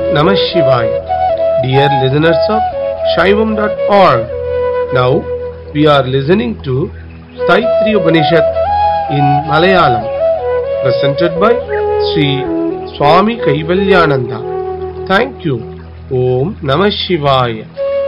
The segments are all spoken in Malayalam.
Namah Shivaya. Dear listeners of Shaivam.org, now we are listening to Saitri Upanishad in Malayalam, presented by Sri Swami Kaivalyananda. Thank you. Om Namah Shivaya.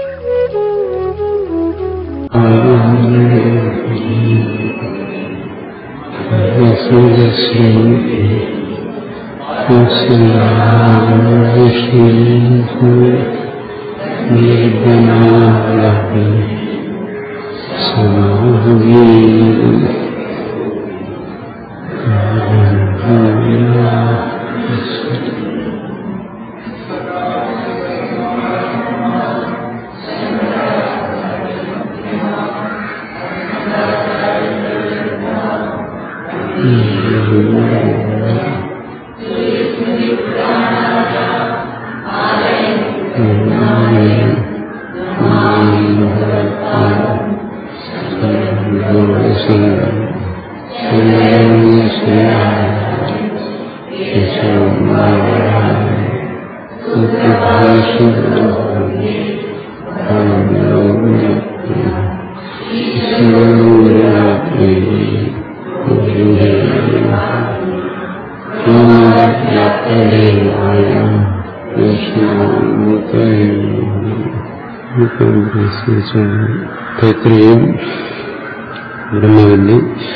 തൈത്രിയും ബ്രഹ്മവിന്റെ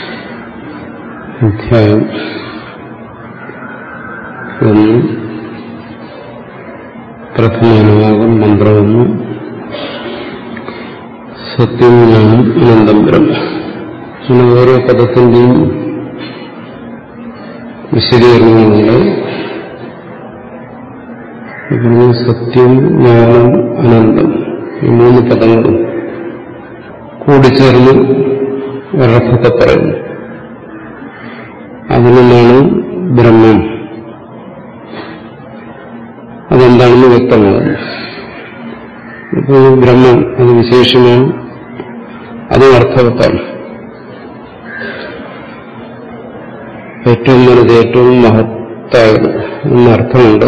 അധ്യായം ഒന്ന് പ്രഥമാനുഭാഗം മന്ത്രമൊന്ന് സത്യം ജ്ഞാനം അനന്തം ബ്രഹ്മ അങ്ങനെ ഓരോ പദത്തിന്റെയും വിശദീകരണങ്ങളുണ്ട് ഇവിടുന്ന് സത്യം ജ്ഞാനം അനന്തം ഈ മൂന്ന് പദങ്ങളും കൂടിച്ചേർന്ന് ഒരർത്ഥത്തെ പറയുന്നു അതിൽ നിന്നാണ് ബ്രഹ്മം അതെന്താണെന്ന് വ്യക്തമാകുന്നു ഇപ്പോൾ ബ്രഹ്മം അത് വിശേഷമാണ് അതും അർത്ഥവത്താണ് ഏറ്റവും വലുത് ഏറ്റവും മഹത്തായത് എന്നർത്ഥമുണ്ട്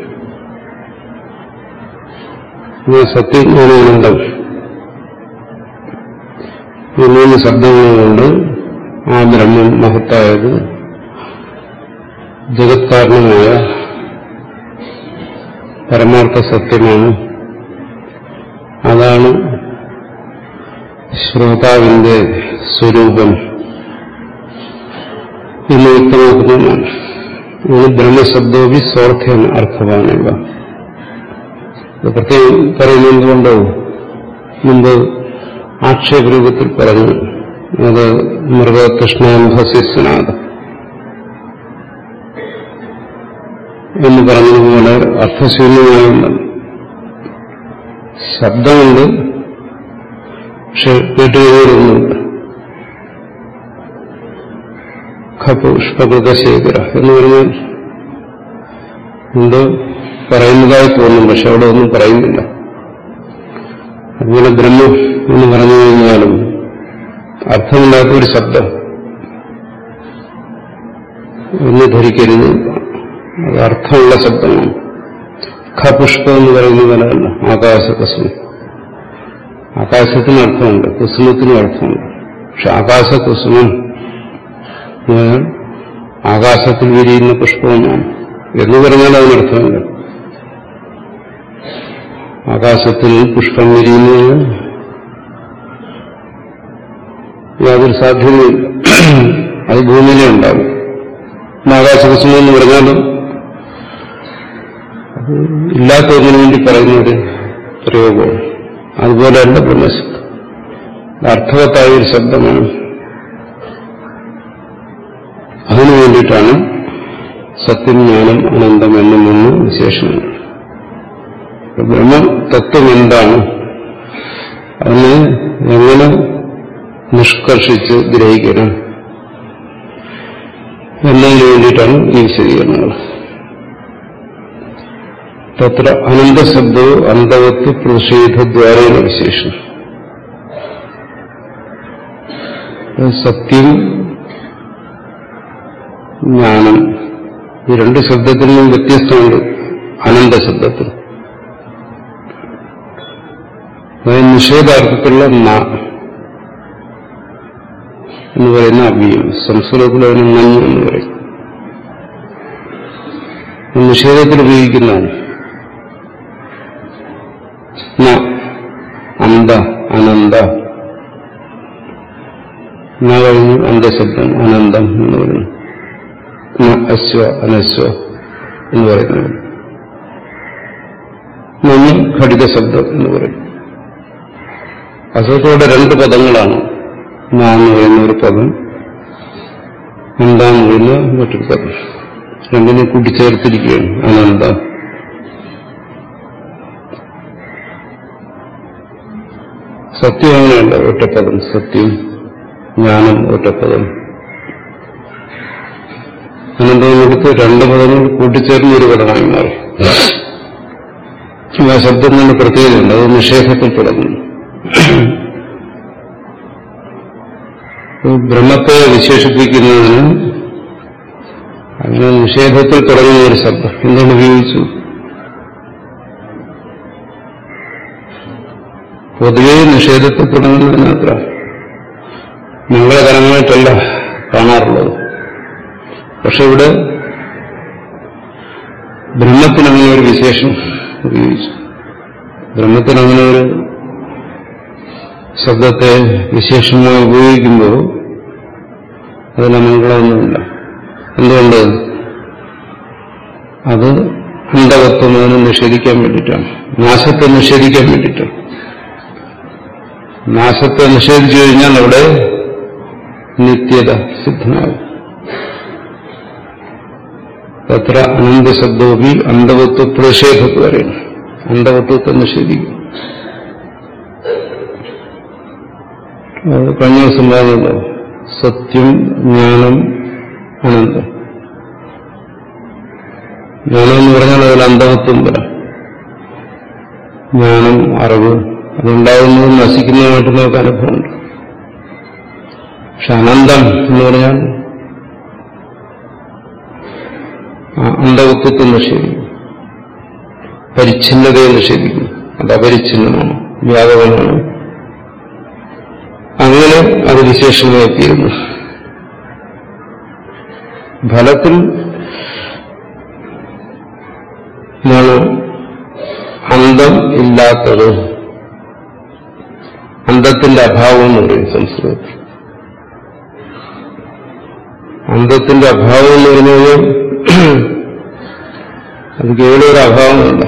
സത്യജ്ഞാനാനന്ദം ഈ മൂന്ന് ശബ്ദങ്ങളുകൊണ്ട് ആ ബ്രഹ്മം മഹത്തായത് ജഗത്കാരണമായ പരമാർത്ഥ സത്യമാണ് അതാണ് ശ്രോതാവിന്റെ സ്വരൂപം എന്ന് വ്യക്തമാക്കുന്നതാണ് ഇത് ബ്രഹ്മശബ്ദോപി സ്വാർത്ഥ്യം അർത്ഥവാനുള്ള പ്രത്യേകം പറയുന്നത് എന്തുകൊണ്ടോ മുമ്പ് ആക്ഷേപരൂപത്തിൽ പറഞ്ഞു അത് മൃഗകൃഷ്ണാംഭസ്യനാഥ എന്ന് പറഞ്ഞതുപോലെ അർത്ഥശൂന്യമായുണ്ട് ശബ്ദമുണ്ട് പക്ഷെ കേട്ടുകഴിഞ്ഞൊന്നുമില്ല ഖപുഷ്പകൃതശേഖര എന്ന് പറഞ്ഞാൽ എന്തോ പറയുന്നതായി തോന്നും പക്ഷെ അവിടെ ഒന്നും പറയുന്നില്ല അതുപോലെ ബ്രഹ്മം എന്ന് പറഞ്ഞു കഴിഞ്ഞാലും അർത്ഥമില്ലാത്ത ഒരു ശബ്ദം എന്ന് ധരിക്കരുത് അത് അർത്ഥമുള്ള ശബ്ദമാണ് ഖപുഷ്പം എന്ന് പറയുന്ന പോലെയല്ല ആകാശ കുസുമം ആകാശത്തിന് അർത്ഥമുണ്ട് കുസുമത്തിനും അർത്ഥമുണ്ട് പക്ഷെ ആകാശ കുസുമം ആകാശത്തിൽ വിരിയുന്ന പുഷ്പമെന്നാണ് എന്ന് പറഞ്ഞാൽ അതിനർത്ഥമില്ല ആകാശത്തിൽ പുഷ്പം വിരിയുന്നതിന് യാതൊരു സാധ്യതയില്ല അത് ഭൂമിയിലേ ഉണ്ടാകും ആകാശകുസുമം എന്ന് പറഞ്ഞാലും അത് ഇല്ലാത്തതിനു വേണ്ടി പറയുന്ന ഒരു പ്രയോഗമാണ് അതുപോലെയല്ല ബ്രഹ്മശബ്ദം അർത്ഥവത്തായ ഒരു ശബ്ദമാണ് അതിനു വേണ്ടിയിട്ടാണ് സത്യം ജ്ഞാനം അനന്തം എന്നും നിന്ന് വിശേഷങ്ങൾ ബ്രഹ്മ തത്വം എന്താണ് അതിനെ എങ്ങനെ നിഷ്കർഷിച്ച് ഗ്രഹിക്കണം എന്നതിന് വേണ്ടിയിട്ടാണ് ഈ വിശദീകരണങ്ങൾ തത്ര അനന്തശബ്ദവും അന്തവത്ത് പ്രതിഷേധദ്വാരേണ വിശേഷം സത്യം ജ്ഞാനം ഈ രണ്ട് ശബ്ദത്തിൽ നിന്നും വ്യത്യസ്തമുണ്ട് അനന്തശബ്ദത്തിൽ അതായത് നിഷേധാർത്ഥത്തിലുള്ള ന എന്ന് പറയുന്ന അവ്യം സംസ്കൃതത്തിൽ അതിന് നഞ്ഞ് എന്ന് പറയും നിഷേധത്തിൽ ഉപയോഗിക്കുന്നതാണ് ന അന്ത അനന്ത ന കഴിഞ്ഞ് അന്തശബ്ദം അനന്തം എന്ന് പറയുന്നു ന അശ്വ അനശ്വ എന്ന് പറയുന്നത് നന്ദി ഘടിത ശബ്ദം എന്ന് പറയും അസുഖത്തോടെ രണ്ട് പദങ്ങളാണ് ന എന്ന് പറയുന്ന ഒരു പദം എന്താന്ന് പറയുന്ന മറ്റൊരു പദം രണ്ടിനെ കൂട്ടിച്ചേർത്തിരിക്കുകയാണ് അനന്ത സത്യം അങ്ങനെയല്ല ഒറ്റപ്പദം സത്യം ജ്ഞാനം ഒറ്റപ്പദം അനന്തം എടുത്ത് രണ്ട് പദങ്ങൾ കൂട്ടിച്ചേർന്ന് ഒരു പദമായി മാറി ആ ശബ്ദം തന്നെ പ്രത്യേകതയുണ്ട് അത് നിഷേധത്തിൽ തുടങ്ങുന്നു ബ്രഹ്മത്തെ വിശേഷിപ്പിക്കുന്നതിന് അങ്ങനെ നിഷേധത്തിൽ തുടങ്ങുന്ന ഒരു ശബ്ദം എന്തുകൊണ്ട് ഉപയോഗിച്ചു പൊതുവെ നിഷേധത്തിൽ തുടങ്ങുന്നതിനത്ര മംഗളകരമായിട്ടല്ല കാണാറുള്ളത് പക്ഷെ ഇവിടെ ബ്രഹ്മത്തിനങ്ങനെ ഒരു വിശേഷം ഉപയോഗിച്ചു ബ്രഹ്മത്തിനങ്ങനെ ഒരു ശബ്ദത്തെ വിശേഷമായി ഉപയോഗിക്കുമ്പോൾ അതിന് മംഗളമൊന്നുമില്ല എന്തുകൊണ്ട് അത് അന്ധവത്വം അതിനെ നിഷേധിക്കാൻ വേണ്ടിയിട്ടാണ് നാശത്തെ നിഷേധിക്കാൻ വേണ്ടിയിട്ടാണ് നാശത്തെ നിഷേധിച്ചു കഴിഞ്ഞാൽ അവിടെ നിത്യത സിദ്ധമാകും തത്ര അനന്തശബ്ദോപി അന്ധവത്വ പ്രതിഷേധത്ത് പറയുന്നു അന്ധവത്വത്തെ നിഷേധിക്കും അത് കഴിഞ്ഞ ദിവസം പറഞ്ഞല്ലോ സത്യം ജ്ഞാനം അനന്തം ജ്ഞാനം എന്ന് പറഞ്ഞാൽ അതിൽ അന്ധവത്വം വരാം ജ്ഞാനം അറിവ് അതുണ്ടാകുന്നതും നശിക്കുന്നതുമായിട്ട് നമുക്ക് അനുഭവമുണ്ട് പക്ഷെ അനന്തം എന്ന് പറഞ്ഞാൽ അന്ധവത്വത്തെ നിഷേധിക്കും പരിച്ഛിന്നതയെ നിഷേധിക്കും അത് അപരിച്ഛിന്നമാണ് വ്യാപകമാണ് അങ്ങനെ അത് വിശേഷമായി തീരുന്നു ഫലത്തിൽ ഇതാണ് അന്തം ഇല്ലാത്തത് അന്തത്തിന്റെ അഭാവം എന്ന് പറയും സംസ്കൃതത്തിൽ അന്തത്തിന്റെ അഭാവം എന്ന് പറഞ്ഞാൽ അത് കേവലം ഒരു അഭാവമല്ല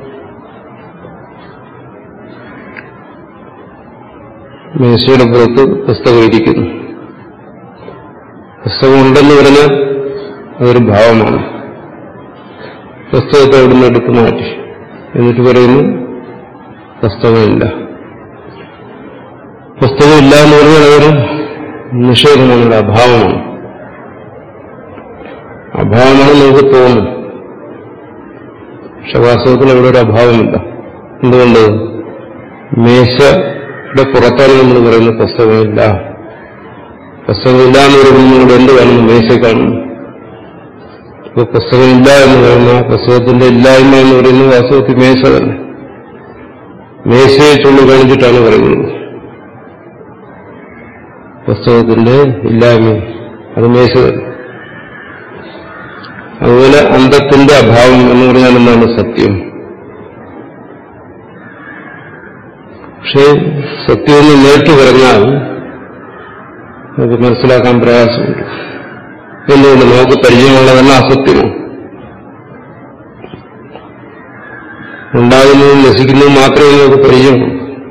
മേശയുടെ പുറത്ത് പുസ്തകം ഇരിക്കുന്നു പുസ്തകം ഉണ്ടെന്ന് പറഞ്ഞാൽ അതൊരു ഭാവമാണ് പുസ്തകത്തെ അവിടുന്ന് എടുത്തു മാറ്റി എന്നിട്ട് പറയുന്നു പുസ്തകമില്ല പുസ്തകമില്ല എന്ന് പറഞ്ഞാൽ അതൊരു നിഷേധമാണ് ഒരു അഭാവമാണ് അഭാവമാണ് നമുക്ക് തോന്നും പക്ഷെ വാസ്തവത്തിൽ അവിടെ ഒരു അഭാവമില്ല എന്തുകൊണ്ട് മേശയുടെ പുറത്താണ് നമ്മൾ പറയുന്ന പുസ്തകമില്ല പുസ്തകമില്ല എന്ന് പറയുമ്പോൾ എന്ത് കാണുന്നു മേശ കാണുന്നു ഇപ്പൊ പുസ്തകമില്ല എന്ന് പറയുന്ന പുസ്തകത്തിന്റെ ഇല്ലായ്മ എന്ന് പറയുന്നത് വാസ്തവത്തിൽ മേശ തന്നെ മേശയെ ചൂണ്ടിക്കാണിച്ചിട്ടാണ് പറയുന്നത് പുസ്തകത്തിന്റെ ഇല്ലായ്മ അത് മേശ തന്നെ അതുപോലെ അന്തത്തിന്റെ അഭാവം എന്ന് പറഞ്ഞാൽ എന്താണ് സത്യം പക്ഷേ സത്യം എന്ന് നേരിട്ട് പറഞ്ഞാൽ നമുക്ക് മനസ്സിലാക്കാൻ പ്രയാസമുണ്ട് എന്തുകൊണ്ട് നമുക്ക് പരിചയമുള്ളതെല്ലാം അസത്യമാണ് ഉണ്ടാകുന്നതും നശിക്കുന്നതും മാത്രമേ നമുക്ക് പരിചയമുള്ളൂ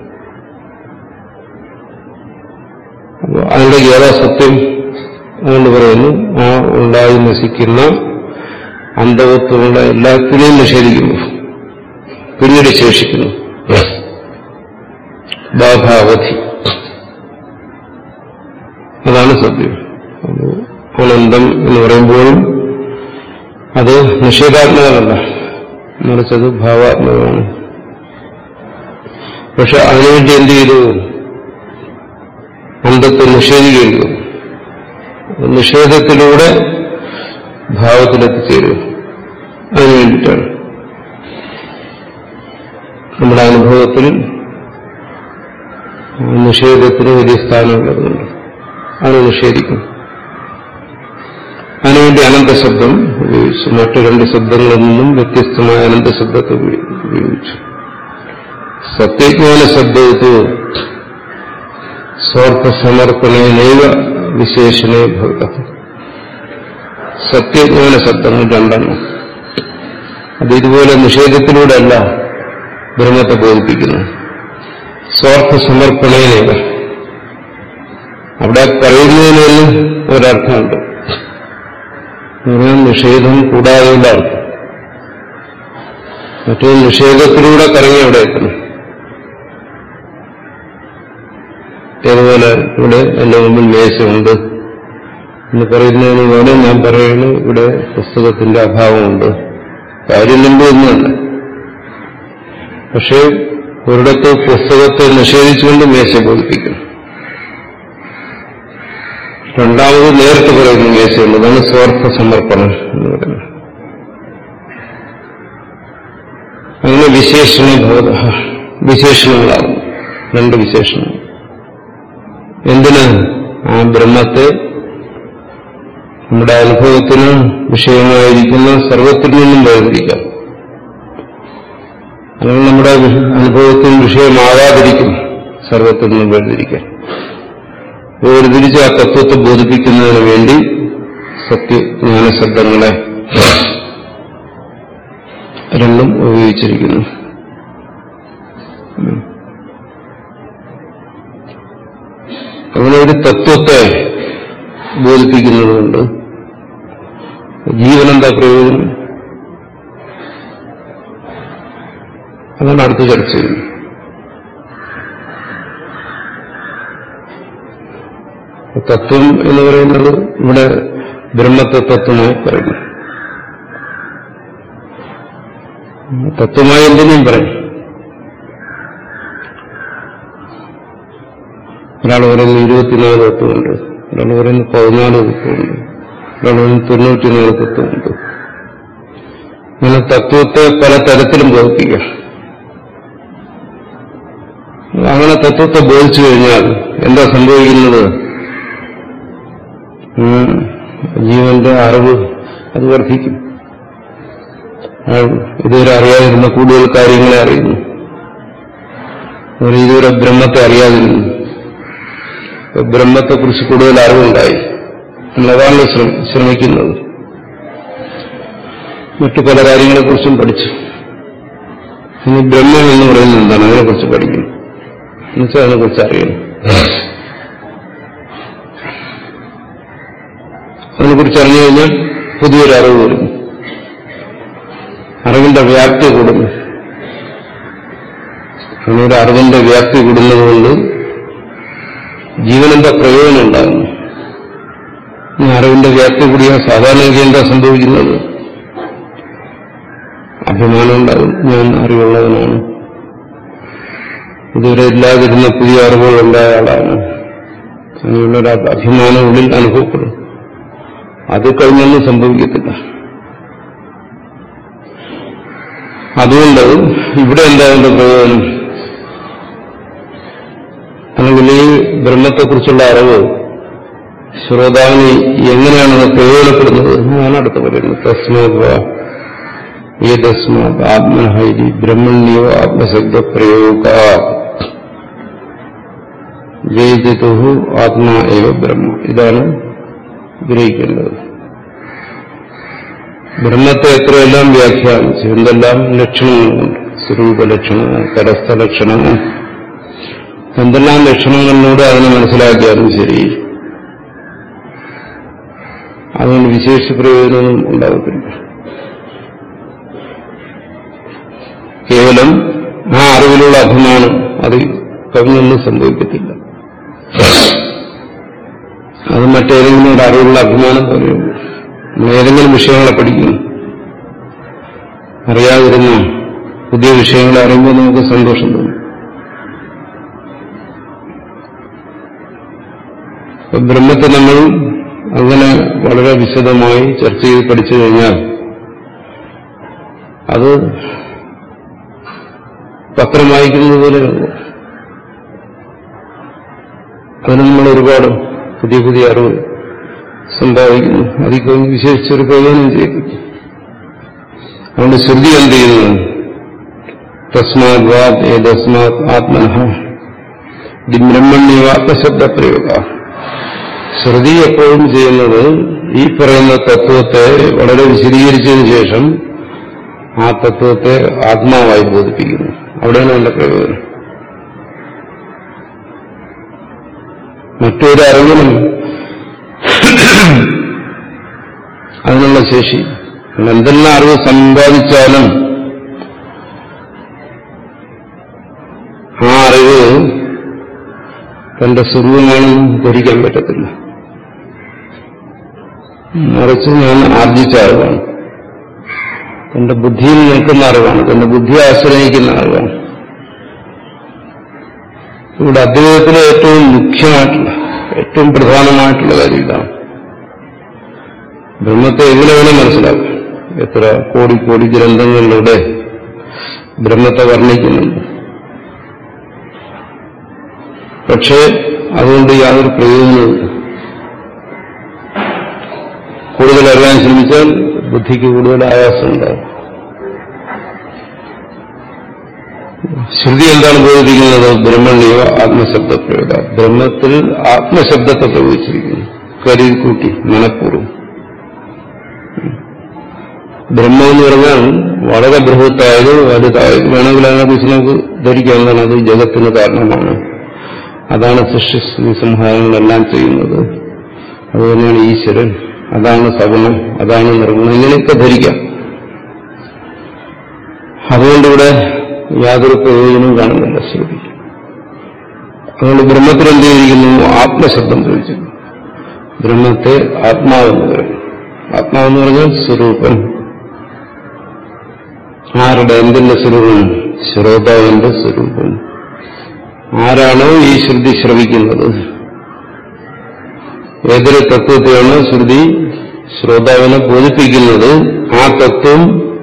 അപ്പോൾ അതിന്റെ ഏതാ സത്യം അതുകൊണ്ട് പറയുന്നു ആ ഉണ്ടായി നശിക്കുന്ന അന്ധവത്വമുള്ള എല്ലാത്തിനെയും നിഷേധിക്കുന്നു പിന്നീട് ശേഷിക്കുന്നു ബാധാവധി അതാണ് സത്യം അനന്തം എന്ന് പറയുമ്പോഴും അത് നിഷേധാത്മകമല്ല മറിച്ചത് ഭാവാത്മകമാണ് പക്ഷെ അതിനുവേണ്ടി എന്ത് ചെയ്തു അന്തത്തെ നിഷേധിക്കേണ്ടി വന്നു നിഷേധത്തിലൂടെ ഭാവത്തിലെത്തിച്ചേരുക അതിനു വേണ്ടിയിട്ടാണ് നമ്മുടെ അനുഭവത്തിൽ നിഷേധത്തിന് വലിയ സ്ഥാനമുള്ളതുകൊണ്ട് അത് നിഷേധിക്കും അതിനുവേണ്ടി അനന്തശബ്ദം ഉപയോഗിച്ചു മറ്റു രണ്ട് ശബ്ദങ്ങളിൽ നിന്നും വ്യത്യസ്തമായ അനന്തശബ്ദത്തെ ഉപയോഗിച്ചു സത്യജ്ഞാന ശബ്ദത്തു സ്വാർത്ഥ സമർപ്പണേനൈവ വിശേഷണേ ഭവത സത്യജ്ഞാന ശബ്ദങ്ങൾ രണ്ടെണ്ണം അത് ഇതുപോലെ നിഷേധത്തിലൂടെ അല്ല ബ്രഹ്മത്തെ ബോധിപ്പിക്കുന്നു സ്വാർത്ഥ സമർപ്പണേനൈവ അവിടെ പറയുന്നതിന് ഒരർത്ഥമുണ്ട് നിഷേധം കൂടാതെയുള്ള അർത്ഥം മറ്റേ നിഷേധത്തിലൂടെ കറങ്ങി അവിടെ എത്തണം ഏതുപോലെ ഇവിടെ എന്റെ മുമ്പിൽ മേശമുണ്ട് എന്ന് പറയുന്നതിന് പോലെ ഞാൻ പറയുന്നു ഇവിടെ പുസ്തകത്തിന്റെ അഭാവമുണ്ട് കാര്യമുണ്ട് എന്നല്ല പക്ഷേ ഒരിടത്ത് പുസ്തകത്തെ നിഷേധിച്ചുകൊണ്ട് മേശ ബോധിപ്പിക്കുന്നു രണ്ടാമത് നേരിട്ട് പറയുന്ന മേശയുണ്ട് അതാണ് സ്വാർത്ഥ സമർപ്പണം എന്ന് പറയുന്നത് അങ്ങനെ വിശേഷണ ഭവത വിശേഷണങ്ങളാകും രണ്ട് വിശേഷണം എന്തിന് ആ ബ്രഹ്മത്തെ നമ്മുടെ അനുഭവത്തിന് വിഷയമായിരിക്കുന്ന സർവത്തിൽ നിന്നും വേർതിരിക്കാം അല്ലെങ്കിൽ നമ്മുടെ അനുഭവത്തിന് വിഷയമാകാതിരിക്കും സർവത്തിൽ നിന്നും വേർതിരിക്കാൻ വേർതിരിച്ച് ആ തത്വത്തെ ബോധിപ്പിക്കുന്നതിന് വേണ്ടി സത്യജ്ഞാനശബ്ദങ്ങളെ രണ്ടും ഉപയോഗിച്ചിരിക്കുന്നു അങ്ങനെ ഒരു തത്വത്തെ ബോധിപ്പിക്കുന്നതുകൊണ്ട് ജീവനെന്താ പ്രയോജനം അതാണ് അടുത്ത ചർച്ച ചെയ്യുന്നത് തത്വം എന്ന് പറയുന്നത് ഇവിടെ ബ്രഹ്മത്തെ തത്വമായി പറയുന്നു തത്വമായി എന്തിനും പറയും ഒരാൾ പറയുന്നു ഇരുപത്തിനാല് തത്വമുണ്ട് ഒരാൾ പറയുന്നു പതിനാല് തത്വമുണ്ട് ഒരാൾ പറയുന്നു തൊണ്ണൂറ്റിനാല് തത്വമുണ്ട് ഇങ്ങനെ തത്വത്തെ പല തരത്തിലും ബോധിപ്പിക്കാം അങ്ങനെ തത്വത്തെ ബോധിച്ചു കഴിഞ്ഞാൽ എന്താ സംഭവിക്കുന്നത് ജീവന്റെ അറിവ് അത് വർദ്ധിക്കും ഇതുവരെ അറിയാതിരുന്ന കൂടുതൽ കാര്യങ്ങളെ അറിയുന്നു ഇതുവരെ ബ്രഹ്മത്തെ അറിയാതിരുന്നു ബ്രഹ്മത്തെക്കുറിച്ച് കൂടുതൽ അറിവുണ്ടായി എന്നതാണ് ശ്രമിക്കുന്നത് മറ്റു പല കാര്യങ്ങളെക്കുറിച്ചും പഠിച്ചു ഇനി ബ്രഹ്മം എന്ന് പറയുന്നത് എന്താണ് അതിനെക്കുറിച്ച് പഠിക്കണം എന്നുവെച്ചാൽ അതിനെക്കുറിച്ച് അറിയണം അതിനെക്കുറിച്ച് അറിഞ്ഞു കഴിഞ്ഞാൽ പുതിയൊരു അറിവ് വരുന്നു അറിവിന്റെ വ്യാപ്തി കൂടുന്നു അങ്ങനെ അറിവിന്റെ വ്യാപ്തി കൂടുന്നതുകൊണ്ട് ജീവനെന്താ പ്രയോജനം ഉണ്ടാകുന്നു ഈ അറിവിന്റെ വ്യാപ്തി കൂടിയ സാധാരണ എന്താ സംഭവിക്കുന്നത് അഭിമാനം ഉണ്ടാകും ഞാൻ അറിവുള്ളവനാണ് ഇതുവരെ ഇല്ലാതിരുന്ന പുതിയ അറിവുകളുണ്ടായ ആളാണ് അങ്ങനെയുള്ളൊരു അഭിമാനം ഉള്ളിൽ അനുഭവപ്പെടും അത് കഴിഞ്ഞൊന്നും സംഭവിക്കത്തില്ല അതുകൊണ്ട് ഇവിടെ എന്താ അതിന്റെ പ്രയോജനം അല്ലെങ്കിൽ ഈ ബ്രഹ്മത്തെക്കുറിച്ചുള്ള അറിവ് ശ്രോതാവിന് എങ്ങനെയാണ് അത് പ്രയോജനപ്പെടുന്നത് എന്നാണ് അടുത്ത് പറയുന്നത് തസ്മാത് ഏതസ്മാത് ആത്മനഹൈരി ബ്രഹ്മണ്യോ ആത്മശബ്ദ പ്രയോഗ വേദിതു ആത്മാ ഏവ ബ്രഹ്മ ഇതാണ് ഗ്രഹിക്കേണ്ടത് ബ്രഹ്മത്തെ എത്രയെല്ലാം വ്യാഖ്യാനിച്ചു എന്തെല്ലാം ലക്ഷണങ്ങളുണ്ട് സ്വരൂപ ലക്ഷണങ്ങൾ കരസ്ഥ ലക്ഷണങ്ങൾ എന്തെല്ലാം ലക്ഷണങ്ങളിലൂടെ അതിനെ മനസ്സിലാക്കിയാലും ശരി അതുകൊണ്ട് വിശേഷ പ്രയോജനമൊന്നും ഉണ്ടാകത്തില്ല കേവലം ആ അറിവിലുള്ള അഭിമാനം അത് കവിഞ്ഞൊന്നും സംഭവിക്കത്തില്ല അത് മറ്റേതെങ്കിലും ഒരു അറിവുള്ള അഭിമാനം പോലെയുള്ളൂ നമ്മൾ ഏതെങ്കിലും വിഷയങ്ങളെ പഠിക്കുന്നു അറിയാതിരുന്ന പുതിയ വിഷയങ്ങളെ അറിയുമ്പോൾ നമുക്ക് സന്തോഷം തോന്നും ബ്രഹ്മത്തെ നമ്മൾ അങ്ങനെ വളരെ വിശദമായി ചർച്ച ചെയ്ത് പഠിച്ചു കഴിഞ്ഞാൽ അത് പത്രം വായിക്കുന്നത് പോലെയുള്ളൂ അതിന് നമ്മൾ ഒരുപാട് പുതിയ പുതിയ അറിവ് സമ്പാദിക്കുന്നു അതിൽ വിശേഷിച്ചൊരു പ്രയോജനം ചെയ്തു അതുകൊണ്ട് ശ്രുതി എന്ത് ചെയ്യുന്നു തസ്മാത് വാത് ഏതസ്മാത് ആത്മനഃ ബ്രഹ്മണ്യവ ആത്മശബ്ദപ്രയോഗ ശ്രുതി എപ്പോഴും ചെയ്യുന്നത് ഈ പറയുന്ന തത്വത്തെ വളരെ വിശദീകരിച്ചതിന് ശേഷം ആ തത്വത്തെ ആത്മാവായി ബോധിപ്പിക്കുന്നു അവിടെയാണ് അതിന്റെ പ്രയോജനം മറ്റൊരു അറിവിനും അതിനുള്ള ശേഷി എന്തെല്ലാം അറിവ് സമ്പാദിച്ചാലും ആ അറിവ് തന്റെ സ്വരൂപമാണെന്ന് ധരിക്കാൻ പറ്റത്തില്ല മറിച്ച് ഞാൻ ആർജിച്ച അറിവാണ് തന്റെ ബുദ്ധിയിൽ നിൽക്കുന്ന അറിവാണ് തന്റെ ബുദ്ധിയെ ആശ്രയിക്കുന്ന അറിവാണ് ഇവിടെ അദ്വൈതത്തിലെ ഏറ്റവും മുഖ്യമായിട്ടുള്ള ഏറ്റവും പ്രധാനമായിട്ടുള്ള കാര്യം ഇതാണ് ബ്രഹ്മത്തെ എങ്ങനെ വേണം മനസ്സിലാക്കാം എത്ര കോടി കോടി ഗ്രന്ഥങ്ങളിലൂടെ ബ്രഹ്മത്തെ വർണ്ണിക്കുന്നുണ്ട് പക്ഷേ അതുകൊണ്ട് യാതൊരു പ്രയോജനവുമില്ല കൂടുതൽ അറിയാൻ ശ്രമിച്ചാൽ ബുദ്ധിക്ക് കൂടുതൽ ആയാസം ഉണ്ടാകും ശ്രുതി എന്താണ് ബോധിപ്പിക്കുന്നത് ബ്രഹ്മണ്യവ ആത്മശബ്ദ പ്രയോഗ ബ്രഹ്മത്തിൽ ആത്മശബ്ദത്തെ പ്രയോഗിച്ചിരിക്കുന്നു കരുതി കൂട്ടി മനഃപൂർവ്വം ബ്രഹ്മം എന്ന് പറഞ്ഞാൽ വളരെ ബൃഹത്തായത് വലുതായത് വേണമെങ്കിൽ അതിനെക്കുറിച്ച് നമുക്ക് ധരിക്കാവുന്നതാണ് അത് ജഗത്തിന് കാരണമാണ് അതാണ് സൃഷ്ടി സംഹാരങ്ങളെല്ലാം ചെയ്യുന്നത് അതുതന്നെയാണ് ഈശ്വരൻ അതാണ് സഗുണം അതാണ് നിർഗുണം ഇങ്ങനെയൊക്കെ ധരിക്കാം അതുകൊണ്ടിവിടെ യാതൊരു പ്രയോജനവും കാണുന്നില്ല ശ്രുതി അതുകൊണ്ട് ബ്രഹ്മത്തിൽ എന്ത് ചെയ്തിരിക്കുന്നു ആത്മശബ്ദം പ്രയോഗിച്ചു ബ്രഹ്മത്തെ ആത്മാവെന്ന് പറയും ആത്മാവെന്ന് പറഞ്ഞാൽ സ്വരൂപം ആരുടെ എന്തിന്റെ സ്വരൂപം ശ്രോതാവിന്റെ സ്വരൂപം ആരാണോ ഈ ശ്രുതി ശ്രവിക്കുന്നത് ഏതൊരു തത്വത്തെയാണോ ശ്രുതി ശ്രോതാവിനെ ബോധിപ്പിക്കുന്നത് ആ തത്വം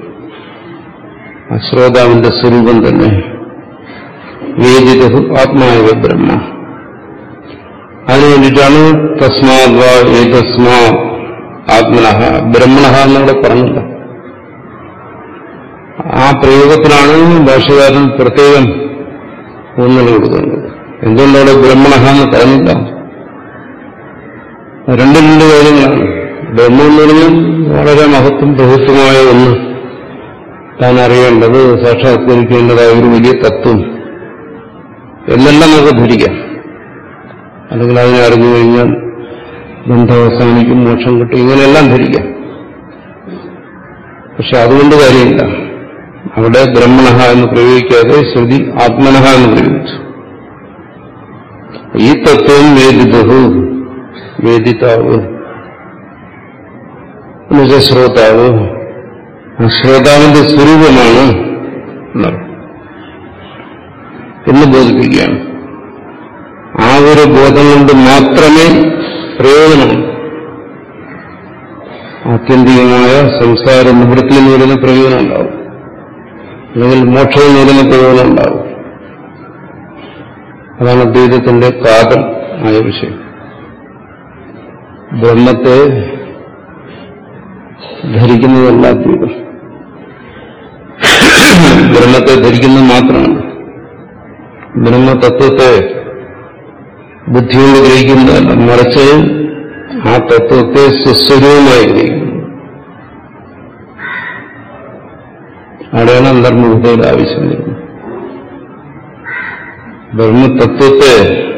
ആ ശ്രോതാവിന്റെ സ്വരൂപം തന്നെ വേദിത ആത്മാവ ബ്രഹ്മ അതിനു വേണ്ടിയിട്ടാണ് തസ്മാത് വാ ഏതസ്മാ ആത്മനഹ ബ്രഹ്മണഹ എന്നവിടെ പറഞ്ഞില്ല ആ പ്രയോഗത്തിനാണ് ഭാഷകാരൻ പ്രത്യേകം ഊന്നൽ കൊടുക്കുന്നത് എന്തുകൊണ്ടവിടെ ബ്രഹ്മണഹ എന്ന് പറഞ്ഞില്ല രണ്ട് രണ്ട് കാര്യങ്ങളാണ് ബ്രഹ്മം എന്ന് പറഞ്ഞാൽ വളരെ മഹത്വം ബഹുത്വമായ ഒന്ന് താൻ അറിയേണ്ടത് സാക്ഷാത്കരിക്കേണ്ടതായ ഒരു വലിയ തത്വം എന്നെല്ലാം നമുക്ക് ധരിക്കാം അല്ലെങ്കിൽ അതിനെ അറിഞ്ഞു കഴിഞ്ഞാൽ ബന്ധം അവസാനിക്കും മോക്ഷം കിട്ടും ഇങ്ങനെയെല്ലാം ധരിക്കാം പക്ഷെ അതുകൊണ്ട് കാര്യമില്ല അവിടെ ബ്രഹ്മണഹ എന്ന് പ്രയോഗിക്കാതെ ശ്രുതി ആത്മനഹ എന്ന് പ്രയോഗിച്ചു ഈ തത്വം വേദിതഹു വേദിതാവ് എന്നുവെച്ചാൽ ശ്രോതാവ് ആ ശ്രോതാവിന്റെ സ്വരൂപമാണ് എന്നർത്ഥം. എന്ന് ബോധിപ്പിക്കുകയാണ് ആ ഒരു ബോധം കൊണ്ട് മാത്രമേ പ്രയോജനമുള്ളൂ ആത്യന്തികമായ സംസാര മുഹൂർത്തിൽ നിന്ന് വരുന്ന പ്രയോജനം ഉണ്ടാവും അല്ലെങ്കിൽ മോക്ഷത്തിൽ നിന്ന് വരുന്ന പ്രയോജനം ഉണ്ടാവും അതാണ് അദ്വൈതത്തിന്റെ കാതൽ ആയ വിഷയം ബ്രഹ്മത്തെ ധരിക്കുന്നതല്ല അദ്വൈതം ബ്രഹ്മത്തെ ധരിക്കുന്നത് മാത്രമാണ് ബ്രഹ്മതത്വത്തെ ബുദ്ധിയോട് ഗ്രഹിക്കുന്നതല്ല മറിച്ച് ആ തത്വത്തെ സ്വസ്വരൂപമായി ഗ്രഹിക്കുന്നു അവിടെയാണ് അന്തർമുഖതയുടെ ആവശ്യം വരുന്നത് ബ്രഹ്മതത്വത്തെ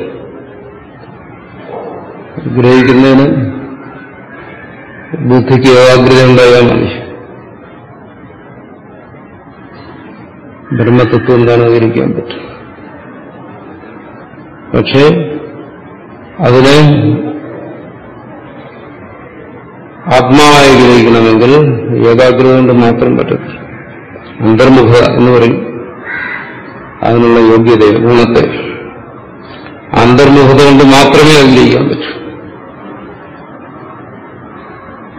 ഗ്രഹിക്കുന്നതിന് ബുദ്ധിക്ക് ഏകാഗ്രത ഉണ്ടായാൽ മതി ബ്രഹ്മതത്വം എന്താണ് ഗ്രഹിക്കാൻ പറ്റും പക്ഷേ അതിനെ ആത്മാവായി ഗ്രഹിക്കണമെങ്കിൽ ഏകാഗ്രത കൊണ്ട് മാത്രം പറ്റത്തില്ല അന്തർമുഖ എന്ന് പറയും അതിനുള്ള യോഗ്യതയെ ഗുണത്തെ അന്തർമുഖത കൊണ്ട് മാത്രമേ അത് ഗ്രഹിക്കാൻ പറ്റൂ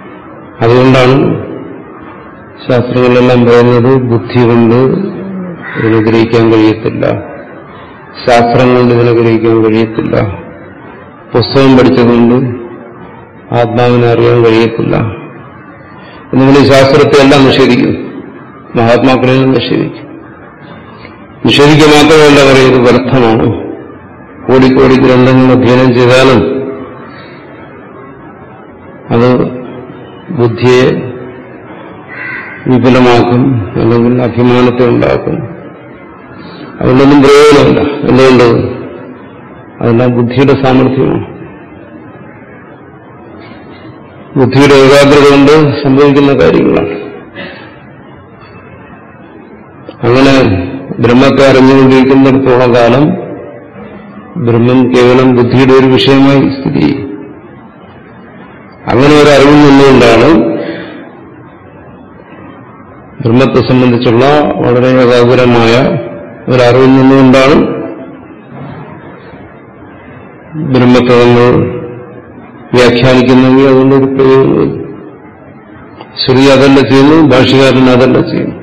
അതുകൊണ്ടാണ് ശാസ്ത്രങ്ങളെല്ലാം പറയുന്നത് ബുദ്ധി കൊണ്ട് ഇതിനെ ഗ്രഹിക്കാൻ കഴിയത്തില്ല ശാസ്ത്രം കൊണ്ട് ഇതിനെ ഗ്രഹിക്കാൻ കഴിയത്തില്ല പുസ്തകം പഠിച്ചതുകൊണ്ട് ആത്മാവിനെ അറിയാൻ കഴിയത്തില്ല എന്നിങ്ങനെ ഈ ശാസ്ത്രത്തെ എല്ലാം നിഷേധിക്കുന്നു മഹാത്മാക്കളെയും നിഷേധിക്കും നിഷേധിക്കുക മാത്രമല്ല പറയുന്നത് വ്യർത്ഥമാണ് കോടിക്കോടി ഗ്രന്ഥങ്ങൾ അധ്യയനം ചെയ്താലും അത് ബുദ്ധിയെ വിപുലമാക്കും അല്ലെങ്കിൽ അഭിമാനത്തെ ഉണ്ടാക്കും അതുകൊണ്ടൊന്നും പ്രയോജനമില്ല എന്തുകൊണ്ട് അതെല്ലാം ബുദ്ധിയുടെ സാമർഥ്യമാണ് ബുദ്ധിയുടെ ഏകാഗ്രത കൊണ്ട് സംഭവിക്കുന്ന കാര്യങ്ങളാണ് അങ്ങനെ ബ്രഹ്മത്തെ അറിഞ്ഞുകൊണ്ടിരിക്കുന്നിടത്തോളം കാലം ബ്രഹ്മം കേവലം ബുദ്ധിയുടെ ഒരു വിഷയമായി സ്ഥിതി ചെയ്യും അങ്ങനെ ഒരു അറിവിൽ നിന്നുകൊണ്ടാണ് ബ്രഹ്മത്തെ സംബന്ധിച്ചുള്ള വളരെ ഏകാഗ്രമായ ഒരറിവിൽ നിന്നുകൊണ്ടാണ് ബ്രഹ്മത്തെ നമ്മൾ വ്യാഖ്യാനിക്കുന്നെങ്കിൽ അതുകൊണ്ടൊരു പ്രയോജനമില്ല ശ്രുതി അതല്ല ചെയ്യുന്നു ഭാഷകാരൻ അതല്ല ചെയ്യുന്നു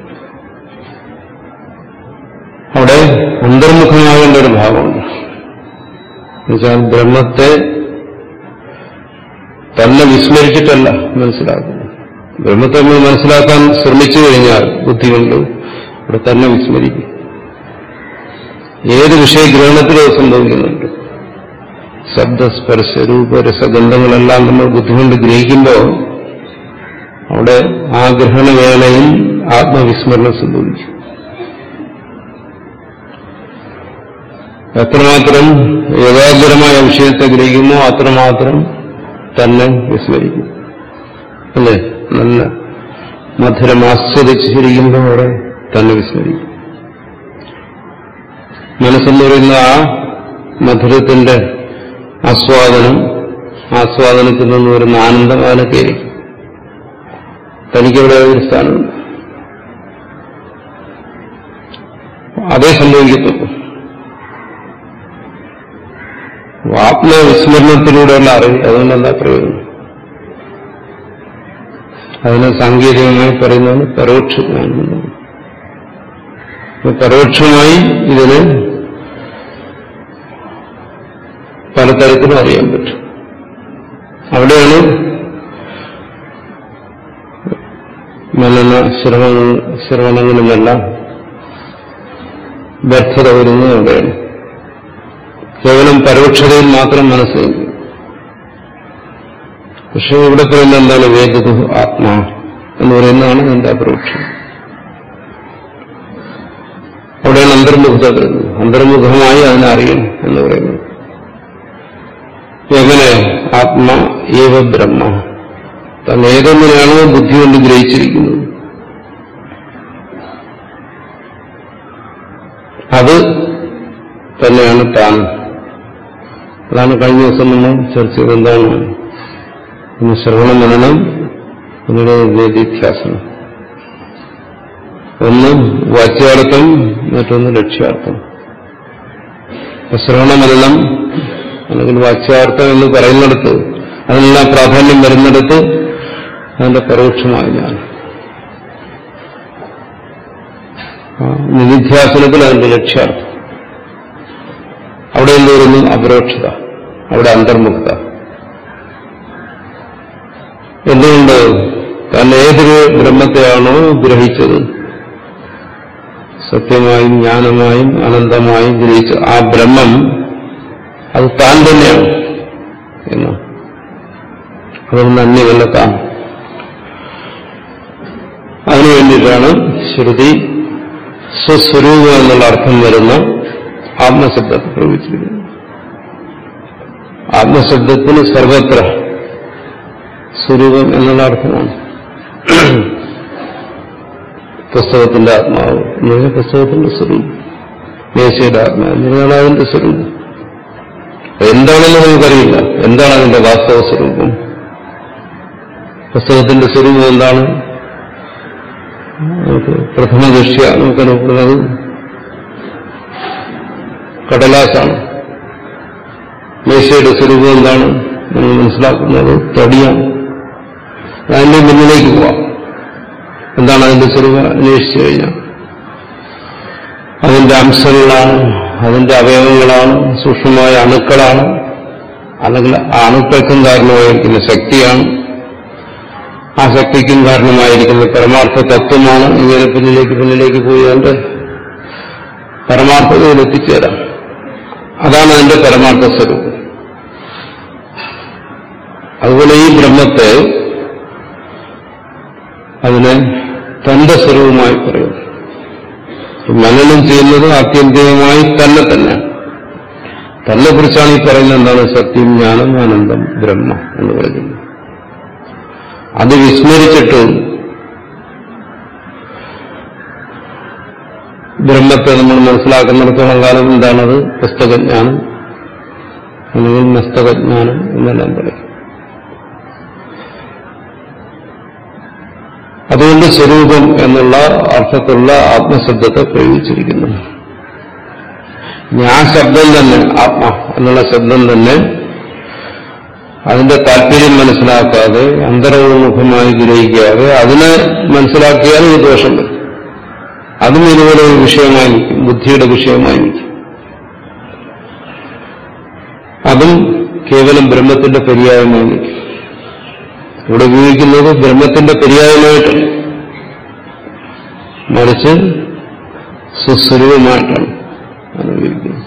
അവിടെ അന്തർമുഖമാകേണ്ട ഒരു ഭാഗമുണ്ട് എന്നുവെച്ചാൽ ബ്രഹ്മത്തെ തന്നെ വിസ്മരിച്ചിട്ടല്ല മനസ്സിലാക്കുന്നത് ബ്രഹ്മത്തെ നമ്മൾ മനസ്സിലാക്കാൻ ശ്രമിച്ചു കഴിഞ്ഞാൽ ബുദ്ധി കൊണ്ട് അവിടെ തന്നെ വിസ്മരിക്കും ഏത് വിഷയഗ്രഹണത്തിലും അത് സംഭവിക്കുന്നുണ്ട് ശബ്ദസ്പർശ രൂപ രസഗന്ധങ്ങളെല്ലാം നമ്മൾ ബുദ്ധി കൊണ്ട് ഗ്രഹിക്കുമ്പോൾ അവിടെ ആ ഗ്രഹണവേളയിൽ ആത്മവിസ്മരണം സംഭവിക്കും എത്രമാത്രം ഏകാഗ്രമായ വിഷയത്തെ ഗ്രഹിക്കുമോ അത്രമാത്രം തന്നെ വിസ്മരിക്കും അല്ലേ നല്ല മധുരം ആസ്വദിച്ചിരിക്കുമ്പോൾ അവിടെ തന്നെ വിസ്മരിക്കും മനസ്സെന്ന് പറയുന്ന ആ മധുരത്തിന്റെ ആസ്വാദനം ആസ്വാദനത്തിൽ നിന്ന് വരുന്ന ആനന്ദം അതിനൊക്കെ തനിക്കവിടെ ഒരു സ്ഥാനമുണ്ട് അതേ സംഭവിക്കത്തുള്ളൂ ആത്മവിസ്മരണത്തിലൂടെയുള്ള അറിവ് അതുകൊണ്ട് എന്താ പ്രയോജനം അതിനെ സാങ്കേതികമായി പറയുന്നതാണ് പരോക്ഷ ജ്ഞാനം എന്നാണ്. അപ്പൊ പരോക്ഷമായി ഇതിന് പലതരത്തിലും അറിയാൻ പറ്റും അവിടെയാണ് മനന ശ്രവണ ശ്രവണങ്ങളിലെല്ലാം വ്യർത്ഥത വരുന്നത് അവിടെയാണ് കേവലം പരോക്ഷതയിൽ മാത്രം മനസ്സ് പക്ഷെ ഇവിടെ പറയുന്ന എന്താണ് വേദതു ആത്മാ എന്ന് പറയുന്നതാണ് എന്റെ അപരോക്ഷം അവിടെയാണ് അന്തർമുഖത വരുന്നത് അന്തർമുഖമായി അതിനെ അറിയണം എന്ന് പറയുന്നത് എങ്ങനെ ആത്മ ഏവ ബ്രഹ്മ താൻ ഏതൊന്നിനാണോ ബുദ്ധി കൊണ്ട് ഗ്രഹിച്ചിരിക്കുന്നത് അത് തന്നെയാണ് താൻ അതാണ് കഴിഞ്ഞ ദിവസം നമ്മൾ ചർച്ച ചെയ്തത് എന്താണ് ഒന്ന് ശ്രവണ മനനം പിന്നീട് വേദിധ്യാസനം ഒന്ന് വാച്യാർത്ഥം മറ്റൊന്ന് ലക്ഷ്യാർത്ഥം ശ്രവണ മനനം അല്ലെങ്കിൽ വാച്യാർത്ഥം എന്ന് പറയുന്നിടത്ത് അതിനെല്ലാം പ്രാധാന്യം വരുന്നിടത്ത് അതിന്റെ പരോക്ഷമായ ഞാൻ നിധിധ്യാസനത്തിൽ അതിന്റെ ലക്ഷ്യാർത്ഥം അവിടെ എന്ത് വരുന്നു അപരോക്ഷത അവിടെ അന്തർമുഖത എന്തുകൊണ്ട് താൻ ഏതൊരു ബ്രഹ്മത്തെയാണോ ഗ്രഹിച്ചത് സത്യമായും ജ്ഞാനമായും അനന്തമായും ഗ്രഹിച്ച ആ ബ്രഹ്മം അത് താൻ തന്നെയാണ് എന്ന് അതൊന്നും അന്യമല്ല താൻ അതിനു വേണ്ടിയിട്ടാണ് ശ്രുതി സ്വസ്വരൂപം എന്നുള്ള അർത്ഥം വരുന്ന ആത്മശബ്ദത്തെ പ്രയോഗിച്ചിരിക്കുന്നത് ആത്മശബ്ദത്തിന് സർവത്ര സ്വരൂപം എന്നുള്ള അർത്ഥമാണ് പുസ്തകത്തിന്റെ ആത്മാവ് എന്ന് പറഞ്ഞാൽ പുസ്തകത്തിന്റെ സ്വരൂപം മേശയുടെ ആത്മാവ് എന്ന് പറഞ്ഞാൽ അതിന്റെ സ്വരൂപം എന്താണെന്ന് നമുക്കറിയില്ല എന്താണ് അതിന്റെ വാസ്തവ സ്വരൂപം പുസ്തകത്തിന്റെ സ്വരൂപം എന്താണ് നമുക്ക് പ്രഥമ ദൃഷ്ട്യ നമുക്ക് അനുഭവപ്പെടുന്നത് കടലാസാണ് മേശയുടെ സ്വരൂപം എന്താണ് നമ്മൾ മനസ്സിലാക്കുന്നത് തടിയാണ് അതിന്റെ മുന്നിലേക്ക് പോവാം എന്താണ് അതിന്റെ സ്വരൂപം അന്വേഷിച്ചു കഴിഞ്ഞാൽ അതിന്റെ അംശങ്ങളാണ് അതിന്റെ അവയവങ്ങളാണ് സൂക്ഷ്മമായ അണുക്കളാണ് അല്ലെങ്കിൽ ആ അണുക്കൾക്കും കാരണമായിരിക്കുന്ന ശക്തിയാണ് ആ ശക്തിക്കും കാരണമായിരിക്കുന്ന പരമാർത്ഥ തത്വമാണ് ഇങ്ങനെ പിന്നിലേക്ക് പിന്നിലേക്ക് പോയി അതിന്റെ പരമാർത്ഥതയിൽ എത്തിച്ചേരാം അതാണ് അതിന്റെ പരമാർത്ഥ സ്വരൂപം അതുപോലെ ഈ ബ്രഹ്മത്തെ അതിനെ തന്റെ സ്വരൂപമായി പറയുന്നു മനനം ചെയ്യുന്നത് ആത്യന്തികമായി തന്നെ തന്നെ തന്നെ കുറിച്ചാണ് ഈ പറയുന്നത് എന്താണ് സത്യം ജ്ഞാനം ആനന്ദം ബ്രഹ്മ എന്ന് പറയുന്നത് അത് വിസ്മരിച്ചിട്ട് ബ്രഹ്മത്തെ നമ്മൾ മനസ്സിലാക്കുന്നിടത്തോളം കാലം എന്താണത് പുസ്തകജ്ഞാനം അല്ലെങ്കിൽ മസ്തകജ്ഞാനം എന്നെല്ലാം പറയും അതുകൊണ്ട് സ്വരൂപം എന്നുള്ള അർത്ഥത്തിലുള്ള ആത്മശബ്ദത്തെ പ്രയോഗിച്ചിരിക്കുന്നു ഇനി ആ ശബ്ദം തന്നെ ആത്മ എന്നുള്ള ശബ്ദം തന്നെ അതിന്റെ താല്പര്യം മനസ്സിലാക്കാതെ അന്തർമുഖമായി ഗ്രഹിക്കാതെ അതിനെ മനസ്സിലാക്കിയാൽ ഈ ദോഷം വരും അതും ഇതുപോലെ ഒരു വിഷയമായി നിൽക്കും ബുദ്ധിയുടെ വിഷയമായി നിൽക്കും അതും കേവലം ബ്രഹ്മത്തിന്റെ പര്യായമായി നിൽക്കും ഇവിടെ ഉപയോഗിക്കുന്നത് ബ്രഹ്മത്തിന്റെ പര്യായമായിട്ടല്ല മറിച്ച് സുസ്വരൂപമായിട്ടാണ് അത് ഉപയോഗിക്കുന്നത്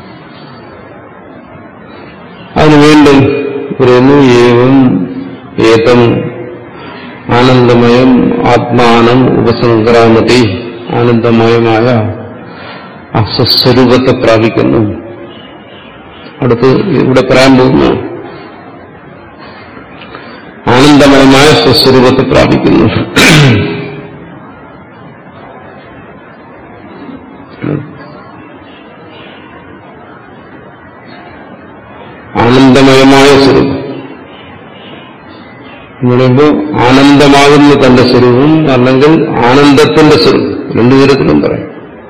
അതിന് വീണ്ടും പറയുന്നു ഏവം ഏതം ആനന്ദമയം ആത്മാനം ഉപസംക്രാമതി ആനന്ദമയമായ ആ സ്വസ്വരൂപത്തെ പ്രാപിക്കുന്നു അടുത്ത് ഇവിടെ പറയാൻ പോകുന്നു ആനന്ദമയമായ സ്വസ്വരൂപത്തെ പ്രാപിക്കുന്നു ആനന്ദമയമായ സ്വരൂപം എന്ന് പറയുമ്പോൾ ആനന്ദമാകുന്ന തന്റെ സ്വരൂപം അല്ലെങ്കിൽ ആനന്ദത്തിന്റെ സ്വരൂപം രണ്ടു തരത്തിലും പറയും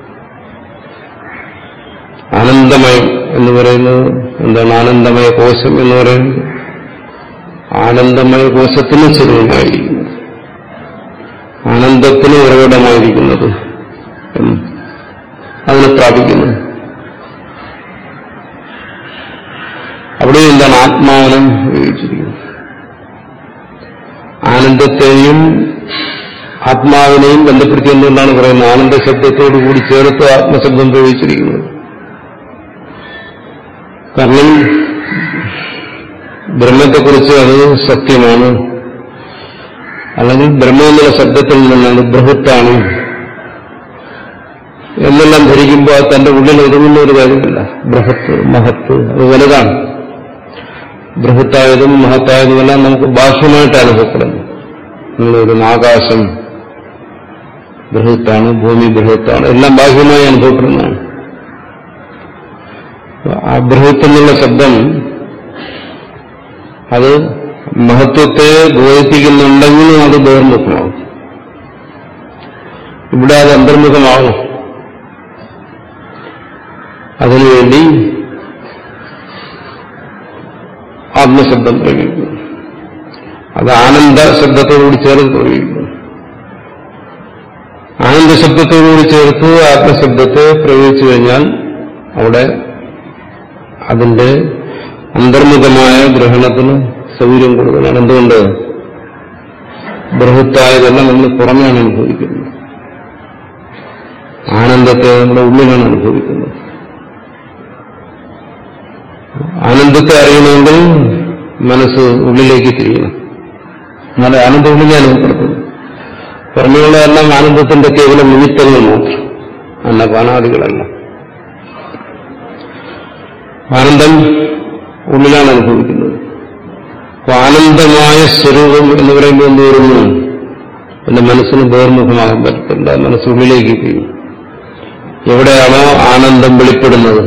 ആനന്ദമയം എന്ന് പറയുന്നത് എന്താണ് ആനന്ദമയ കോശം എന്ന് പറയുന്നത് ആനന്ദമയ കോശത്തിന് സ്വരൂപമായിരിക്കുന്നത് ആനന്ദത്തിന് ഉറവിടമായിരിക്കുന്നത് എന്ന് അതിനെ പ്രാപിക്കുന്നു അവിടെ എന്താണ് ആത്മാവിനം ഉപയോഗിച്ചിരിക്കുന്നത് ആനന്ദത്തെയും ആത്മാവിനെയും ബന്ധപ്പെടുത്തി എന്തുകൊണ്ടാണ് പറയുന്നത് ആനന്ദ ശബ്ദത്തോടു കൂടി ചേർത്ത് ആത്മശബ്ദം പ്രയോഗിച്ചിരിക്കുന്നത് കാരണം ബ്രഹ്മത്തെക്കുറിച്ച് അത് സത്യമാണ് അല്ലെങ്കിൽ ബ്രഹ്മം എന്നുള്ള ശബ്ദത്തിൽ നിന്നാണ് ബൃഹത്താണ് എന്നെല്ലാം ധരിക്കുമ്പോൾ അത് തന്റെ ഉള്ളിൽ ഒതുങ്ങുന്ന ഒരു കാര്യമല്ല ബൃഹത്ത് മഹത്ത് അത് വലുതാണ് ബൃഹത്തായതും മഹത്തായതുമെല്ലാം നമുക്ക് ബാഹ്യമായിട്ട് അനുഭവപ്പെടുന്നു നിങ്ങളൊരു ആകാശം ബൃഹത്താണ് ഭൂമി ബൃഹത്താണ് എല്ലാം ബാഹ്യമായി അനുഭവപ്പെടുന്നതാണ് ആ ബൃഹത്ത് എന്നുള്ള ശബ്ദം അത് മഹത്വത്തെ ബോധിപ്പിക്കുന്നുണ്ടെങ്കിലും അത് ബഹിർമുഖമാകും ഇവിടെ അത് അന്തർമുഖമാകും അതിനുവേണ്ടി ആത്മശബ്ദം പ്രയോഗിക്കുന്നു അത് ആനന്ദ ശബ്ദത്തോടുകൂടി ചേർത്ത് പ്രയോഗിക്കുന്നു ആനന്ദ ശബ്ദത്തോടുകൂടി ചേർത്ത് ആത്മശബ്ദത്തെ പ്രയോഗിച്ചു കഴിഞ്ഞാൽ അവിടെ അതിന്റെ അന്തർമുഖമായ ഗ്രഹണത്തിന് സൗകര്യം കൂടുതലാണ് എന്തുകൊണ്ട് ബൃഹത്തായതെല്ലാം നമ്മൾ പുറമെയാണ് അനുഭവിക്കുന്നത് ആനന്ദത്തെ നമ്മുടെ ഉള്ളിലാണ് അനുഭവിക്കുന്നത് ആനന്ദത്തെ അറിയണമെങ്കിൽ മനസ്സ് ഉള്ളിലേക്ക് തിരിയണം എന്നാലേ ആനന്ദം ഉള്ളിൽ അനുഭവപ്പെടുത്തുന്നു പുറമെയുള്ളതെല്ലാം ആനന്ദത്തിന്റെ കേവലം നിമിത്തങ്ങൾ മാത്രം അന്നപാനാദികളല്ല ആനന്ദം ഉള്ളിലാണ് അനുഭവിക്കുന്നത് അപ്പൊ ആനന്ദമായ സ്വരൂപം എന്ന് പറയുമ്പോൾ എന്ത് വരുന്നു എന്റെ മനസ്സിന് ബഹിർമുഖമാകാൻ പറ്റത്തില്ല മനസ്സുള്ളിലേക്ക് കഴിയും എവിടെയാണോ ആനന്ദം വെളിപ്പെടുന്നത്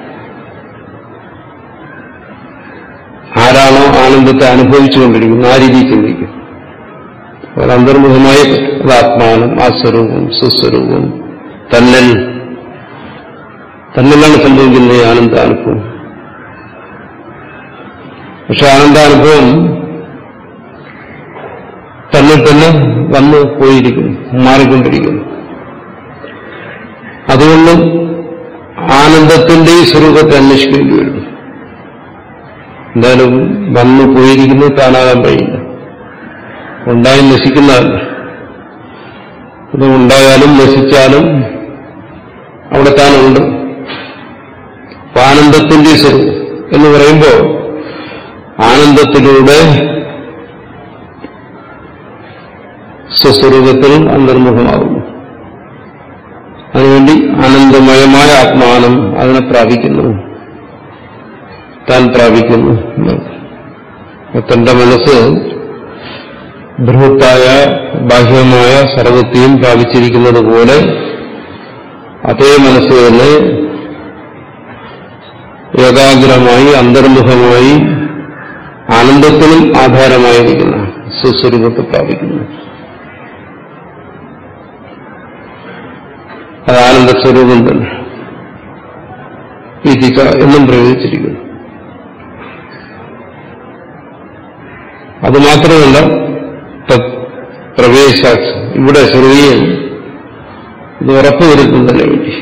ആരാണോ ആനന്ദത്തെ അനുഭവിച്ചുകൊണ്ടിരിക്കുന്നത് ആ രീതിയിൽ ചിന്തിക്കും അത് അന്തർമുഖമായി അത് ആത്മാനം ആ സ്വരൂപം സുസ്വരൂപം തന്നൽ തന്നിലാണ് സംഭവിക്കുന്നത് ഈ ആനന്ദാനുഭവം പക്ഷെ ആനന്ദാനുഭവം തന്നിൽ തന്നെ വന്ന് പോയിരിക്കുന്നു മാറിക്കൊണ്ടിരിക്കുന്നു അതുകൊണ്ട് ആനന്ദത്തിന്റെ ഈ സ്വരൂപത്തെ അന്വേഷിക്കേണ്ടി വരുന്നു എന്തായാലും വന്നു പോയിരിക്കുന്നത് താനാകാൻ കഴിയില്ല ഉണ്ടായി നശിക്കുന്നതല്ല അത് ഉണ്ടായാലും നശിച്ചാലും അവിടെ താനുണ്ട് അപ്പൊ ആനന്ദത്തിന്റെ സ്വരൂപം എന്ന് പറയുമ്പോൾ ആനന്ദത്തിലൂടെ സ്വസ്വരൂപത്തിൽ അന്തർമുഖമാകുന്നു അതിനുവേണ്ടി ആനന്ദമയമായ ആത്മാനം അതിനെ പ്രാപിക്കുന്നു താൻ പ്രാപിക്കുന്നു അപ്പൊ തന്റെ മനസ്സ് ബൃഹത്തായ ബാഹ്യമായ സർവത്തെയും പ്രാപിച്ചിരിക്കുന്നത് പോലെ അതേ മനസ്സ് തന്നെ ഏകാഗ്രമായി അന്തർമുഖമായി ആനന്ദത്തിനും ആധാരമായിരിക്കുന്ന സുസ്വരൂപത്തെ പ്രാപിക്കുന്നു അത് ആനന്ദസ്വരൂപം തന്നെ വിധിക എന്നും പ്രയോഗിച്ചിരിക്കുന്നു അത് മാത്രമല്ല തത് പ്രവേശ ഇവിടെ ശ്രുതിയിൽ ഇത് ഉറപ്പുവരുത്തുന്നതിന് വേണ്ടി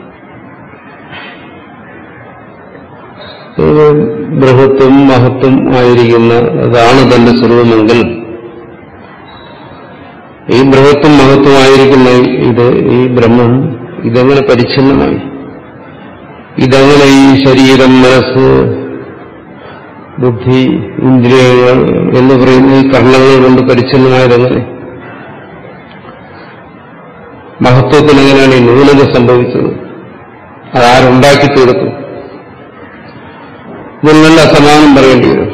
ബൃഹത്വം മഹത്വം ആയിരിക്കുന്ന അതാണ് തന്റെ സ്വരൂപമെങ്കിൽ ഈ ബൃഹത്വം മഹത്വമായിരിക്കുന്ന ഇത് ഈ ബ്രഹ്മം ഇതെങ്ങനെ പരിച്ഛിന്നമായി ഇതെങ്ങനെ ഈ ശരീരം മനസ്സ് ബുദ്ധി ഇന്ദ്രിയങ്ങൾ എന്ന് പറയുന്ന ഈ കർണങ്ങൾ കൊണ്ട് പരിച്ഛിന്നമായതെങ്ങനെ മഹത്വത്തിന് എങ്ങനെയാണ് ഈ ന്യൂനത സംഭവിച്ചത് അതാരുണ്ടാക്കി തീർത്തു ഇതിനുള്ള അസമാനം പറയേണ്ടി വരും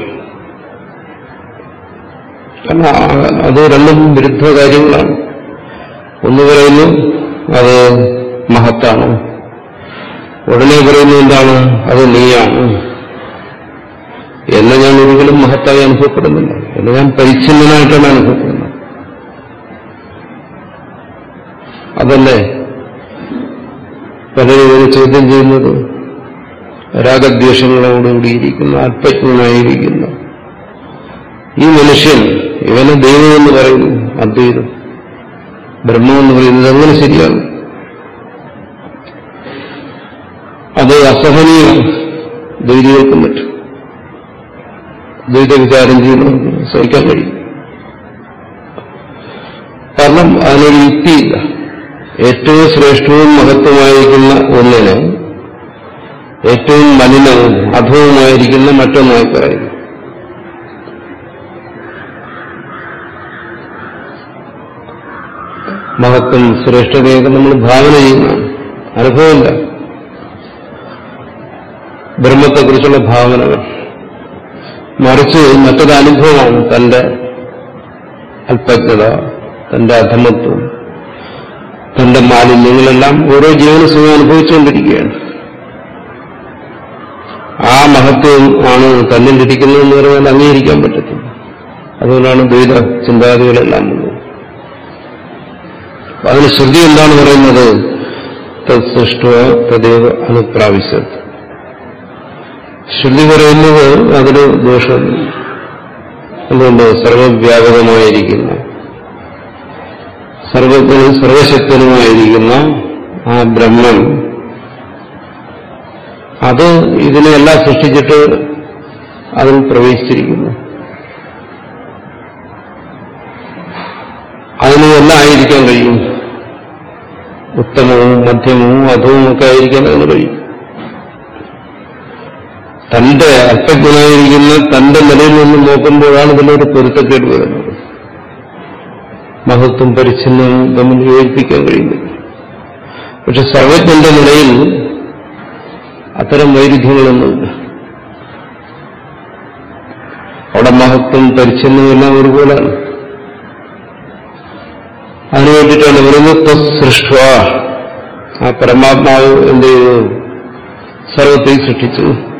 കാരണം അത് രണ്ടും വിരുദ്ധ കാര്യങ്ങളാണ് ഒന്ന് പറയുന്നു അത് മഹത്താണ് ഉടനെ പറയുന്നു എന്താണ് അത് നീയാണ് എന്നെ ഞാൻ ഒരിക്കലും മഹത്തായി അനുഭവപ്പെടുന്നില്ല എന്നെ ഞാൻ പരിച്ഛിന്നനായിട്ടാണ് അനുഭവപ്പെടുന്നത് അതല്ലേ പലരും ഇതിനെ ചോദ്യം ചെയ്യുന്നത് രാഗദ്വേഷങ്ങളോടുകൂടിയിരിക്കുന്ന അല്പജ്ഞനായിരിക്കുന്ന ഈ മനുഷ്യൻ ഇവനെ ദൈവമെന്ന് പറയുന്നു അദ്വൈതം ബ്രഹ്മമെന്ന് പറയുന്നത് എങ്ങനെ ശരിയാണ് അത് അസഹനീയമാണ് ദ്വൈതികൾക്കും പറ്റും ദ്വൈത വിചാരം ചെയ്യുന്നവർക്ക് സഹിക്കാൻ കഴിയും കാരണം അതിനൊരു യുക്തിയില്ല ഏറ്റവും ശ്രേഷ്ഠവും മഹത്വമായിരിക്കുന്ന ഒന്നിന് ഏറ്റവും മലിനവും അധവുമായിരിക്കുന്ന മറ്റൊന്നായി പറയുന്നു മഹത്വം ശ്രേഷ്ഠതയൊക്കെ നമ്മൾ ഭാവന ചെയ്യുന്നതാണ് അനുഭവമില്ല ബ്രഹ്മത്തെക്കുറിച്ചുള്ള ഭാവനകൾ മറിച്ച് മറ്റൊരു അനുഭവമാണ് തന്റെ അല്പജ്ഞത തന്റെ അധമത്വം തന്റെ മാലിന്യങ്ങളെല്ലാം ഓരോ ജീവന സുഖം അനുഭവിച്ചുകൊണ്ടിരിക്കുകയാണ് ആ മഹത്വം ആണ് തന്നിലിരിക്കുന്നതെന്ന് പറഞ്ഞാൽ അംഗീകരിക്കാൻ പറ്റത്തില്ല അതുകൊണ്ടാണ് ദ്വൈത ചിന്താഗതികളെല്ലാം വന്നത് അതിന് ശ്രുതി എന്താണ് പറയുന്നത് തത് സൃഷ്ട തദേവ അനുപ്രാവശ്യത് ശ്രുതി പറയുന്നത് അതിന് ദോഷം എന്തുകൊണ്ട് സർവവ്യാപകമായിരിക്കുന്ന സർവജ്ഞനും സർവശക്തനുമായിരിക്കുന്ന ആ ബ്രഹ്മം അത് ഇതിനെല്ലാം സൃഷ്ടിച്ചിട്ട് അതിൽ പ്രവേശിച്ചിരിക്കുന്നു അതിന് എല്ലാം ആയിരിക്കാൻ കഴിയും ഉത്തമവും മധ്യമവും അധവും ഒക്കെ ആയിരിക്കാൻ അതിന് കഴിയും തന്റെ അല്പജ്ഞനായിരിക്കുന്ന തന്റെ നിലയിൽ നിന്ന് നോക്കുമ്പോഴാണ് ഇതിലൊരു പൊരുത്തക്കേട് വരുന്നത് മഹത്വം പരിച്ഛിന്നവും തമ്മിൽ യോജിപ്പിക്കാൻ കഴിയുന്നില്ല പക്ഷെ സർവജ്ഞന്റെ നിലയിൽ അത്തരം വൈരുദ്ധ്യങ്ങളൊന്നുമില്ല അവിടെ മഹത്വം പരിച്ഛിന്നമെല്ലാം ഒരുപോലെയാണ് അതിനു വേണ്ടിയിട്ടാണ് പറയുന്നത് സൃഷ്ട ആ പരമാത്മാവ് എന്ത് ചെയ്തു സർവത്തെ സൃഷ്ടിച്ചു